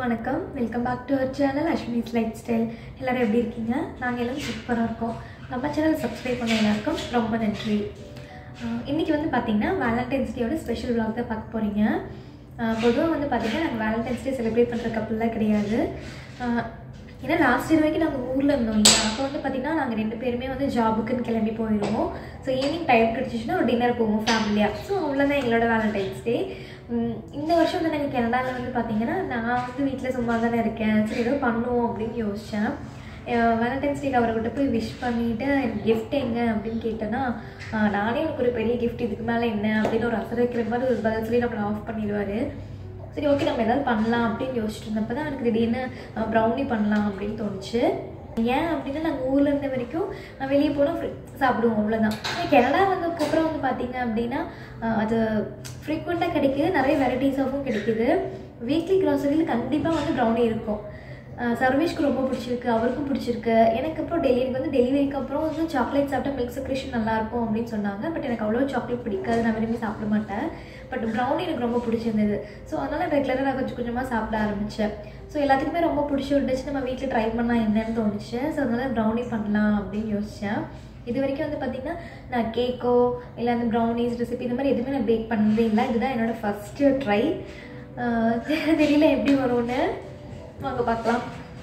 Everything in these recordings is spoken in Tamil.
வணக்கம் welcome back to our channel Ashwini's lifestyle எல்லோரும் எப்படி இருக்கீங்க நாங்கள் எல்லாம் சூப்பராக இருக்கோம் நம்ம சேனல் சப்ஸ்கிரைப் பண்ண எல்லாருக்கும் ரொம்ப நன்றி ஆஹ் இன்னைக்கு வந்து பார்த்தீங்கன்னா வேலண்டைன்ஸ் டேயோட ஸ்பெஷல் vlog தான் பார்க்க போகிறீங்க பொதுவாக வந்து பார்த்தீங்கன்னா நாங்கள் வேலண்டைன்ஸ் டே செலிப்ரேட் பண்ணுற கப்பல்லாம் கிடையாது ஆஹ் ஏன்னா லாஸ்ட் இயர் வரைக்கும் நாங்கள் ஊரில் இருந்தோம் இல்லையா அப்போ வந்து பார்த்தீங்கன்னா நாங்கள் ரெண்டு பேருமே வந்து ஜாபுக்குன்னு கிளம்பி போயிடுவோம் ஸோ ஈவினிங் டைம் கிடச்சிச்சுன்னா ஒரு டின்னர் போவோம் ஃபேமிலியாக ஸோ அவ்வளோதான் எங்களோட வேலண்டைன்ஸ் டே இந்த வருஷம் வந்து நாங்கள் கனடாவில் வந்து பார்த்தீங்கன்னா நான் வந்து வீட்டில் சும்மா தானே இருக்கேன் சரி ஏதோ பண்ணுவோம் அப்படின்னு யோசித்தேன் வேலண்டைன்ஸ் டேக்கு அவர்கிட்ட போய் விஷ் பண்ணிவிட்டு gift எங்க அப்படின்னு கேட்டேன்னா ஆஹ் நானே எனக்கு ஒரு பெரிய gift இதுக்கு மேலே என்ன அப்படின்னு ஒரு அசர் வைக்கிற மாதிரி ஒரு பதில் சொல்லி நம்மளை ஆஃப் பண்ணிடுவார் சரி ஓகே நம்ம ஏதாவது பண்ணலாம் அப்படின்னு யோசிச்சுட்டு இருந்தப்போ தான் எனக்கு திடீர்னு ப்ரௌனி பண்ணலாம் அப்படின்னு தோணுச்சு ஏன் அப்படின்னா நாங்கள் ஊரில் இருந்த வரைக்கும் நான் வெளியே போனால் சாப்பிடுவோம் அவ்வளோதான் கனடா வந்ததுக்கப்புறம் வந்து பார்த்தீங்க அப்படின்னா ஆஹ் அது ஃப்ரீக்வெண்ட்டாக கிடைக்குது நிறைய வெரைட்டிஸ் ஆஃபும் கிடைக்குது வீக்லி க்ராசரியில் கண்டிப்பாக வந்து ப்ரௌனி இருக்கும் சர்வேஷ்க்கு ரொம்ப பிடிச்சிருக்கு அவருக்கும் பிடிச்சிருக்கு எனக்கு அப்புறம் டெலிவரிக்கு வந்து டெலிவரிக்கு அப்புறம் வந்து சாக்லேட் சாப்பிட்டா மில்க் செக்ரேஷன் நல்லாயிருக்கும் அப்படின்னு சொன்னாங்க பட் எனக்கு அவ்வளோ சாக்லேட் பிடிக்காது நான் விரும்பி சாப்பிட மாட்டேன் பட் ப்ரௌனி எனக்கு ரொம்ப பிடிச்சிருந்தது ஸோ அதனால் ரெகுலராக நான் கொஞ்சம் கொஞ்சமாக சாப்பிட ஆரம்பித்தேன் ஸோ எல்லாத்துக்குமே ரொம்ப பிடிச்சி விட்டுச்சு நம்ம வீட்டில் ட்ரை பண்ணால் என்னன்னு தோணுச்சு ஸோ அதனால் ப்ரௌனி பண்ணலாம் அப்படின்னு யோசித்தேன் இது வரைக்கும் வந்து பார்த்திங்கன்னா நான் கேக்கோ இல்லை அந்த ப்ரௌனிஸ் ரெசிபி இந்த மாதிரி எதுவுமே நான் பேக் பண்ணதே இல்லை இதுதான் என்னோடய ஃபஸ்ட்டு ட்ரை தெரியல எப்படி வரும்னு வாங்க பார்க்கலாம்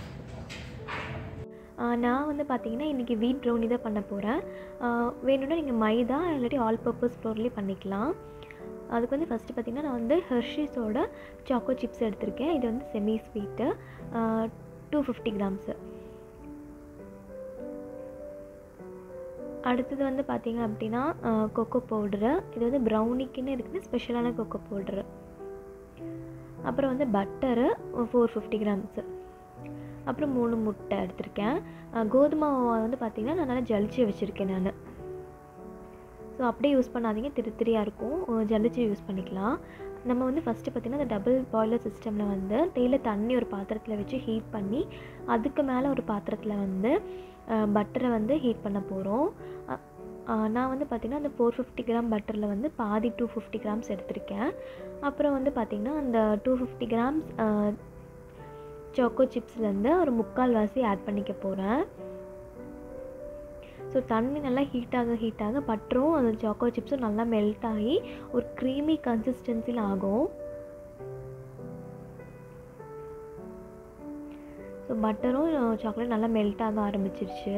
நான் வந்து பார்த்தீங்கன்னா இன்றைக்கி வீட் ப்ரௌனி தான் பண்ண போகிறேன் வேணும்னா நீங்கள் மைதா இல்லாட்டி ஆல் பர்பஸ் ஃப்ளோர்லேயே பண்ணிக்கலாம் அதுக்கு வந்து ஃபஸ்ட்டு பார்த்திங்கன்னா நான் வந்து ஹெர்ஷீஸோட சாக்கோ சிப்ஸ் எடுத்திருக்கேன் இது வந்து semi sweet two fifty grams அடுத்தது வந்து பார்த்திங்க அப்படின்னா கொக்கோ பவுடரு இது வந்து ப்ரௌனிக்குன்னு இருக்குது ஸ்பெஷலான கொக்கோ பவுடரு அப்புறம் வந்து பட்டரு ஃபோர் ஃபிஃப்டி கிராம்ஸு அப்புறம் மூணு முட்டை எடுத்திருக்கேன் கோதுமை மாவை வந்து பார்த்திங்கன்னா நான் நல்லா ஜலிச்சு வச்சுருக்கேன் நான் ஸோ அப்படியே யூஸ் பண்ணாதீங்க திரு திரியாக இருக்கும் ஜலிச்சு யூஸ் பண்ணிக்கலாம் நம்ம வந்து ஃபஸ்ட்டு பார்த்திங்கன்னா அந்த டபுள் பாய்லர் சிஸ்டமில் வந்து டெய்லியில் தண்ணி ஒரு பாத்திரத்தில் வச்சு ஹீட் பண்ணி அதுக்கு மேலே ஒரு பாத்திரத்தில் வந்து பட்டரை வந்து ஹீட் பண்ண போகிறோம் நான் வந்து பார்த்திங்கன்னா அந்த ஃபோர் ஃபிஃப்டி கிராம் பட்டரில் வந்து பாதி டூ ஃபிஃப்டி கிராம்ஸ் எடுத்திருக்கேன் அப்புறம் வந்து பார்த்திங்கன்னா அந்த டூ ஃபிஃப்டி கிராம்ஸ் சாக்கோ சிப்ஸ்லேருந்து ஒரு முக்கால் வாசி ஆட் பண்ணிக்க போகிறேன் ஸோ தண்ணி நல்லா ஹீட் ஆக ஹீட் ஆக பட்டரும் அந்த சாக்கோ சிப்ஸும் நல்லா மெல்ட் ஆகி ஒரு க்ரீமி கன்சிஸ்டன்சியில் ஆகும் ஸோ பட்டரும் சாக்லேட் நல்லா மெல்ட் ஆக ஆரம்பிச்சிருச்சு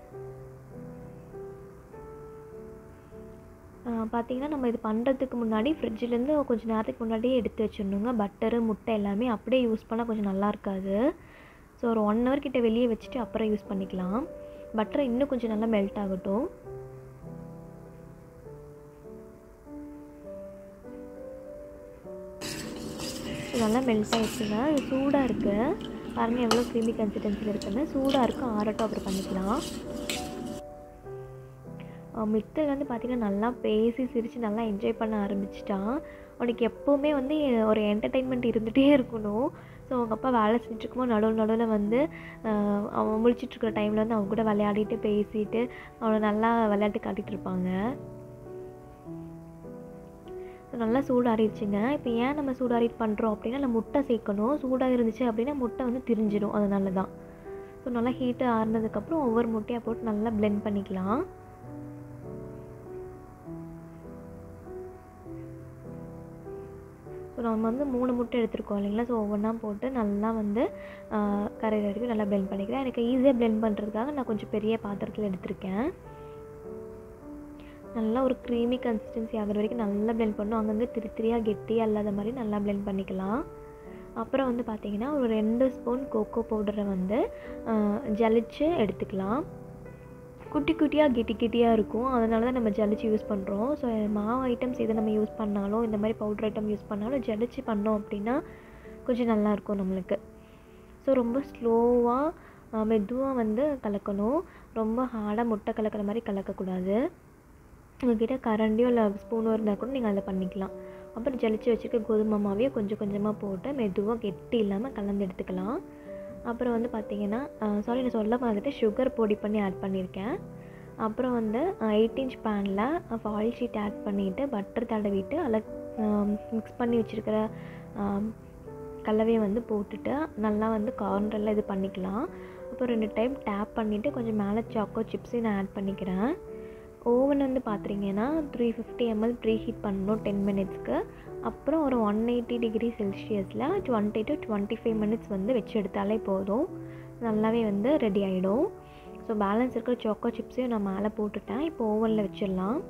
பார்த்திங்கன்னா நம்ம இது பண்ணுறதுக்கு முன்னாடி ஃப்ரிட்ஜிலேருந்து கொஞ்சம் நேரத்துக்கு முன்னாடியே எடுத்து வச்சிடணுங்க பட்டரு முட்டை எல்லாமே அப்படியே யூஸ் பண்ணால் கொஞ்சம் நல்லா இருக்காது ஸோ ஒரு ஒன் ஹவர் கிட்ட வெளியே வச்சுட்டு அப்புறம் யூஸ் பண்ணிக்கலாம் பட்டரை இன்னும் கொஞ்சம் நல்லா மெல்ட் ஆகட்டும் நல்லா மெல்ட் ஆகிடுச்சுங்க இது சூடாக இருக்குது பாருங்கள் எவ்வளோ க்ரீமி கன்சிஸ்டன்சியில் இருக்குன்னு சூடாக இருக்கும் ஆறட்டும் அப்புறம் பண்ணிக்கலாம் மித்தல் வந்து பார்த்திங்கன்னா நல்லா பேசி சிரித்து நல்லா என்ஜாய் பண்ண ஆரம்பிச்சிட்டான் அவனுக்கு எப்போவுமே வந்து ஒரு என்டர்டெயின்மெண்ட் இருந்துகிட்டே இருக்கணும் ஸோ அவங்க அப்பா வேலை செஞ்சுருக்கும்போது நடுவில் நடுவில் வந்து அவன் முழிச்சிட்ருக்கிற டைமில் வந்து அவங்க கூட விளையாடிட்டு பேசிட்டு அவனை நல்லா விளையாட்டு காட்டிகிட்டு இருப்பாங்க ஸோ நல்லா சூடாறிடுச்சுங்க இப்போ ஏன் நம்ம சூடாறிட்டு பண்ணுறோம் அப்படின்னா நம்ம முட்டை சேர்க்கணும் சூடாக இருந்துச்சு அப்படின்னா முட்டை வந்து திரிஞ்சிடும் அதனால தான் ஸோ நல்லா ஹீட்டு ஆறுனதுக்கப்புறம் ஒவ்வொரு முட்டையாக போட்டு நல்லா பிளெண்ட் பண்ணிக்கலாம் ஸோ நம்ம வந்து மூணு முட்டை எடுத்துருக்கோம் இல்லைங்களா ஸோ ஒவ்வொன்றா போட்டு நல்லா வந்து கரையிற வரைக்கும் நல்லா பிளெண்ட் பண்ணிக்கிறேன் எனக்கு ஈஸியாக பிளெண்ட் பண்ணுறதுக்காக நான் கொஞ்சம் பெரிய பாத்திரத்தில் எடுத்திருக்கேன் நல்லா ஒரு க்ரீமி கன்சிஸ்டன்சி ஆகிற வரைக்கும் நல்லா பிளெண்ட் பண்ணணும் அங்கங்கே திரி திரியாக கெட்டியாக இல்லாத மாதிரி நல்லா பிளெண்ட் பண்ணிக்கலாம் அப்புறம் வந்து பார்த்திங்கன்னா ஒரு ரெண்டு ஸ்பூன் கோகோ பவுடரை வந்து ஜலிச்சு எடுத்துக்கலாம் குட்டி குட்டியாக கெட்டி கெட்டியாக இருக்கும் அதனால தான் நம்ம ஜலிச்சு யூஸ் பண்ணுறோம் ஸோ மாவு ஐட்டம்ஸ் எதை நம்ம யூஸ் பண்ணாலும் இந்த மாதிரி பவுடர் ஐட்டம் யூஸ் பண்ணாலும் ஜலிச்சு பண்ணோம் அப்படின்னா கொஞ்சம் நல்லாயிருக்கும் நம்மளுக்கு ஸோ ரொம்ப ஸ்லோவாக மெதுவாக வந்து கலக்கணும் ரொம்ப ஹார்டாக முட்டை கலக்கிற மாதிரி கலக்கக்கூடாது உங்கள்கிட்ட கரண்டியோ இல்லை ஸ்பூனோ இருந்தால் கூட நீங்கள் அதில் பண்ணிக்கலாம் அப்புறம் ஜலிச்சு வச்சுருக்க கோதுமை மாவையே கொஞ்சம் கொஞ்சமாக போட்டு மெதுவாக கெட்டி இல்லாமல் கலந்து எடுத்துக்கலாம் அப்புறம் வந்து பார்த்திங்கன்னா சாரி நான் சொல்ல வந்துட்டு சுகர் பொடி பண்ணி ஆட் பண்ணியிருக்கேன் அப்புறம் வந்து எயிட் இன்ச் பேனில் ஃபாயில் ஷீட் ஆட் பண்ணிவிட்டு பட்டர் தடவிட்டு அதில் மிக்ஸ் பண்ணி வச்சுருக்கிற கலவையை வந்து போட்டுட்டு நல்லா வந்து கார்னரில் இது பண்ணிக்கலாம் அப்புறம் ரெண்டு டைம் டேப் பண்ணிவிட்டு கொஞ்சம் மேலே சாக்கோ சிப்ஸையும் நான் ஆட் பண்ணிக்கிறேன் ஓவன் வந்து பார்த்துட்டிங்கன்னா three fifty ML preheat பண்ணணும் டென் மினிட்ஸ்க்கு அப்புறம் ஒரு ஒன் எயிட்டி டிகிரி செல்சியஸில் twenty to twenty five minutes வந்து வச்சு எடுத்தாலே போதும் நல்லாவே வந்து ரெடி ஆகிடும் ஸோ பேலன்ஸ் இருக்கிற சாக்கோ சிப்ஸையும் நான் மேலே போட்டுட்டேன் இப்போ ஓவனில் வச்சிடலாம்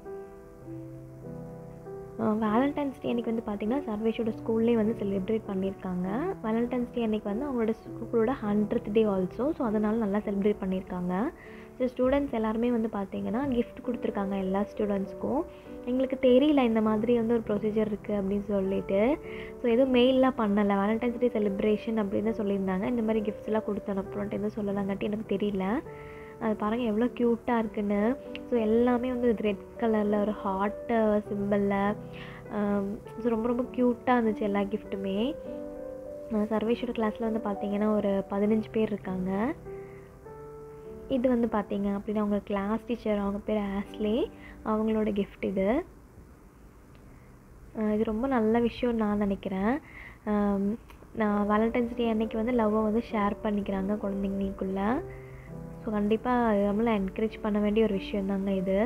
வேலண்டைன்ஸ் டே அன்றைக்கி வந்து பார்த்திங்கன்னா சர்வேஷோட ஸ்கூல்லேயே வந்து செலிப்ரேட் பண்ணியிருக்காங்க வேலண்டைன்ஸ் டே அன்றைக்கி வந்து அவங்களோட ஸ்கூலோட ஹண்ட்ரட் டே ஆல்சோ ஸோ அதனால் நல்லா செலிப்ரேட் பண்ணியிருக்காங்க ஸோ ஸ்டூடெண்ட்ஸ் எல்லாருமே வந்து பார்த்திங்கன்னா கிஃப்ட் கொடுத்துருக்காங்க எல்லா ஸ்டூடெண்ட்ஸ்க்கும் எங்களுக்கு தெரியல இந்த மாதிரி வந்து ஒரு ப்ரொசீஜர் இருக்குது அப்படின்னு சொல்லிட்டு ஸோ எதுவும் மெயிலெலாம் பண்ணலை வேலண்டைன்ஸ் டே செலிப்ரேஷன் அப்படின்னு தான் சொல்லியிருந்தாங்க இந்த மாதிரி கிஃப்ட்ஸ்லாம் கொடுத்து அனுப்புறோன்ட்டு எதுவும் சொல்லலாங்காட்டி எனக்கு தெரியல அது பாருங்கள் எவ்வளோ க்யூட்டாக இருக்குன்னு ஸோ எல்லாமே வந்து ரெட் கலரில் ஒரு ஹார்ட்டு சிம்பிளில் ஸோ ரொம்ப ரொம்ப க்யூட்டாக இருந்துச்சு எல்லா கிஃப்ட்டுமே சர்வேஷோட கிளாஸில் வந்து பார்த்திங்கன்னா ஒரு பதினஞ்சு பேர் இருக்காங்க இது வந்து பார்த்தீங்க அப்படின்னா அவங்க கிளாஸ் டீச்சர் அவங்க பேர் ஆஸ்லே அவங்களோட கிஃப்ட் இது இது ரொம்ப நல்ல விஷயம் நான் நினைக்கிறேன் நான் வேலண்டைன்ஸ் டே அன்னைக்கு வந்து லவ்வை வந்து ஷேர் பண்ணிக்கிறாங்க குழந்தைங்களுக்குள்ளே ஸோ கண்டிப்பாக நம்மளை என்கரேஜ் பண்ண வேண்டிய ஒரு விஷயம் தாங்க இது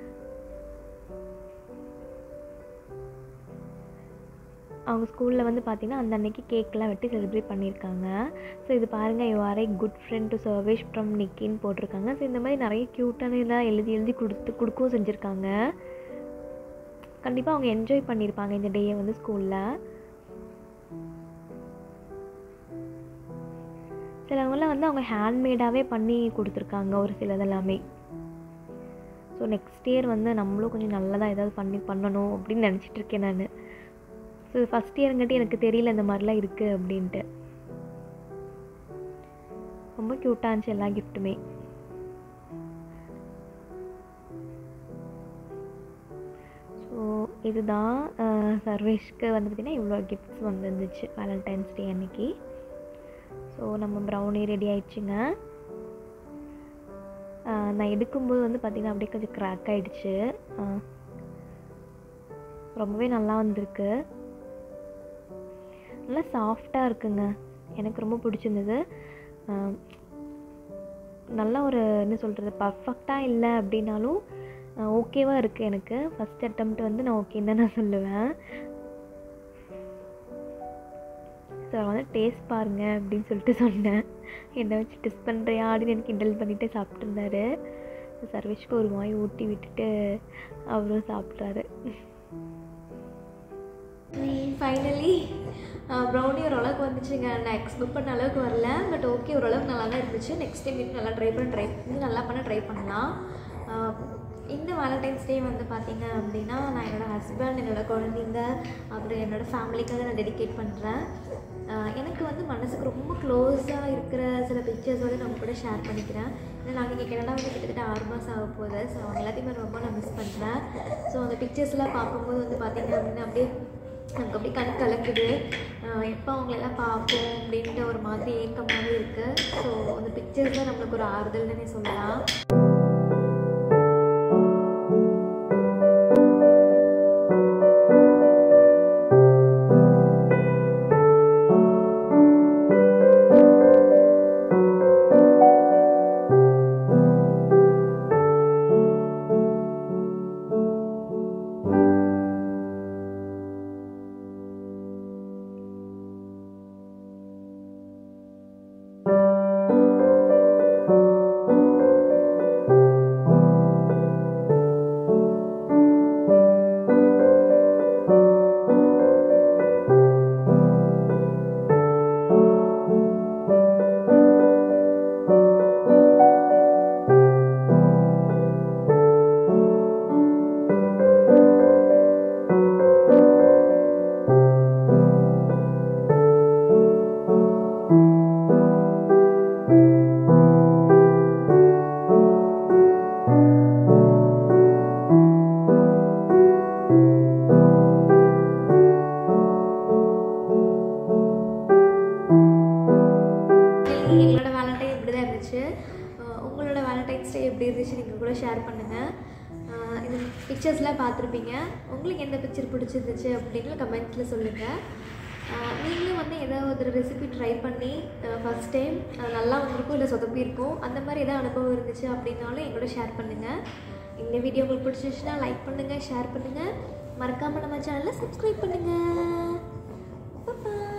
அவங்க ஸ்கூலில் வந்து பார்த்திங்கன்னா அந்த அன்னைக்கு கேக்கெலாம் வெட்டி செலிப்ரேட் பண்ணியிருக்காங்க ஸோ இது பாருங்கள் you are a good friend to Sarvesh from நிக்கின்னு போட்டிருக்காங்க ஸோ இந்த மாதிரி நிறைய க்யூட்டான இதாக எழுதி எழுதி கொடுத்து கொடுக்கவும் செஞ்சுருக்காங்க கண்டிப்பாக அவங்க என்ஜாய் பண்ணியிருப்பாங்க இந்த டேயை வந்து ஸ்கூலில் சிலவங்களாம் வந்து அவங்க ஹேண்ட்மேடாகவே பண்ணி கொடுத்துருக்காங்க ஒரு சிலதெல்லாமே ஸோ நெக்ஸ்ட் இயர் வந்து நம்மளும் கொஞ்சம் நல்லதாக ஏதாவது பண்ணி பண்ணணும் அப்படின்னு நினச்சிட்டு இருக்கேன் நான் ஸோ ஃபஸ்ட் இயருங்காட்டி எனக்கு தெரியல இந்த மாதிரிலாம் இருக்குது அப்படின்ட்டு ரொம்ப க்யூட்டாக இருந்துச்சு எல்லா கிஃப்ட்டுமே ஸோ இதுதான் சர்வேஷ்க்கு வந்து பார்த்திங்கன்னா இவ்வளோ கிஃப்ட்ஸ் வந்துருந்துச்சு வேலண்டைன்ஸ் டே அன்னைக்கு ஸோ நம்ம ப்ரௌனி ரெடி ஆயிடுச்சுங்க நான் எடுக்கும்போது வந்து பார்த்திங்கன்னா அப்படியே கொஞ்சம் க்ராக் ஆகிடுச்சு ரொம்பவே நல்லா வந்திருக்கு நல்லா சாஃப்டாக இருக்குங்க எனக்கு ரொம்ப பிடிச்சிருந்தது நல்லா ஒரு என்ன சொல்கிறது பர்ஃபெக்டாக இல்லை அப்படின்னாலும் ஓகேவாக இருக்குது எனக்கு ஃபஸ்ட் அட்டம்ப்ட் வந்து நான் ஓகேன்னு தான் நான் சொல்லுவேன் ஸோ வந்து டேஸ்ட் பாருங்க அப்படின்னு சொல்லிட்டு சொன்னேன் என்னை வச்சு டெஸ்ட் பண்ணுறியா அப்படின்னு எனக்கு கிண்டல் பண்ணிவிட்டு சாப்பிட்ருந்தாரு சர்வேஷ்க்கு ஒரு வாய் ஊட்டி விட்டுட்டு அவரும் சாப்பிட்றாரு ஃபைனலி ப்ரௌனி ஓரளவுக்கு வந்துச்சுங்க நான் எக்ஸ்பெக்ட் பண்ண அளவுக்கு வரல பட் ஓகே ஓரளவுக்கு நல்லா தான் இருந்துச்சு நெக்ஸ்ட் டைம் இன்னும் நல்லா ட்ரை பண்ண ட்ரை இன்னும் நல்லா பண்ண ட்ரை பண்ணலாம் இந்த வேலண்டைன்ஸ் டே வந்து பார்த்திங்க அப்படின்னா நான் என்னோடய ஹஸ்பண்ட் என்னோடய குழந்தைங்க அப்புறம் என்னோடய ஃபேமிலிக்காக நான் டெடிகேட் பண்ணுறேன் எனக்கு வந்து மனசுக்கு ரொம்ப க்ளோஸாக இருக்கிற சில பிக்சர்ஸ் வந்து நம்ம கூட ஷேர் பண்ணிக்கிறேன் ஏன்னா நாங்கள் இங்கே கனடா வந்து கிட்டத்தட்ட ஆறு மாதம் ஆக போகுது ஸோ அவங்க எல்லாத்தையுமே ரொம்ப நான் மிஸ் பண்ணுறேன் ஸோ அந்த பிக்சர்ஸ்லாம் பார்க்கும்போது வந்து பார்த்திங்க அப்படின்னா அப்படியே நமக்கு அப்படியே கண் கலக்குது எப்போ அவங்களெல்லாம் பார்ப்போம் அப்படின்ற ஒரு மாதிரி ஏக்கமாகவே இருக்குது ஸோ அந்த பிக்சர்ஸ் தான் நம்மளுக்கு ஒரு ஆறுதல்னே சொல்லலாம் எங்களோட வேலண்டைன் இப்படி தான் இருந்துச்சு அஹ் உங்களோட வேலண்டைன்ஸ் டே எப்படி இருந்துச்சு நீங்கள் கூட ஷேர் பண்ணுங்கள் அஹ் இந்த பிக்சர்ஸ்லாம் பார்த்துருப்பீங்க உங்களுக்கு எந்த பிக்சர் பிடிச்சிருந்துச்சு அப்படின்னு கமெண்ட்ஸில் சொல்லுங்கள் நீங்களும் வந்து எதை ஒரு ரெசிபி ட்ரை பண்ணி ஃபஸ்ட் டைம் நல்லா வந்திருக்கும் இல்லை சொதப்பியிருக்கும் அந்த மாதிரி ஏதாவது அனுபவம் இருந்துச்சு அப்படின்னாலும் எங்களோட ஷேர் பண்ணுங்கள் இந்த வீடியோ உங்களுக்கு பிடிச்சிருச்சுன்னா லைக் பண்ணுங்கள் ஷேர் பண்ணுங்கள் மறக்காமல் நம்ம சேனலை சப்ஸ்கிரைப் பண்ணுங்கள் பாய்